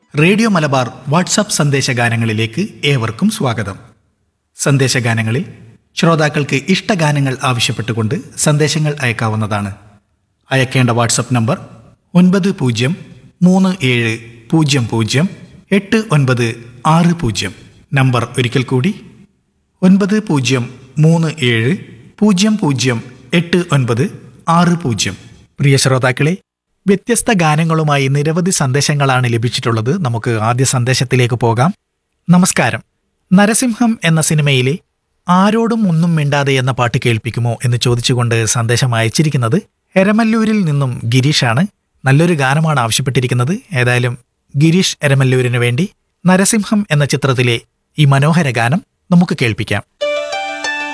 radio Malabar WhatsApp സന്ദേശഗാനങ്ങളിലേക്ക് ഏവർക്കും സ്വാഗതം സന്ദേശഗാനങ്ങളിൽ ശ്രോതാക്കൾക്ക് ഇഷ്ടഗാനങ്ങൾ ആവശ്യപ്പെട്ടുകൊണ്ട് സന്ദേശങ്ങൾ അയക്കാവുന്നതാണ് അയക്കേണ്ട വാട്സപ്പ് നമ്പർ ഒൻപത് പൂജ്യം മൂന്ന് ഏഴ് പൂജ്യം പൂജ്യം എട്ട് ഒൻപത് ആറ് പൂജ്യം നമ്പർ ഒരിക്കൽ കൂടി ഒൻപത് പൂജ്യം മൂന്ന് ഏഴ് പൂജ്യം പൂജ്യം എട്ട് ഒൻപത് ആറ് പൂജ്യം പ്രിയ ശ്രോതാക്കളെ വ്യത്യസ്ത ഗാനങ്ങളുമായി നിരവധി സന്ദേശങ്ങളാണ് ലഭിച്ചിട്ടുള്ളത് നമുക്ക് ആദ്യ സന്ദേശത്തിലേക്ക് പോകാം നമസ്കാരം നരസിംഹം എന്ന സിനിമയിലെ ആരോടും ഒന്നും മിണ്ടാതെ എന്ന പാട്ട് കേൾപ്പിക്കുമോ എന്ന് ചോദിച്ചുകൊണ്ട് സന്ദേശം അയച്ചിരിക്കുന്നത് എരമല്ലൂരിൽ നിന്നും ഗിരീഷാണ് നല്ലൊരു ഗാനമാണ് ആവശ്യപ്പെട്ടിരിക്കുന്നത് ഏതായാലും ഗിരീഷ് എരമല്ലൂരിന് വേണ്ടി നരസിംഹം എന്ന ചിത്രത്തിലെ ഈ മനോഹര ഗാനം നമുക്ക് കേൾപ്പിക്കാം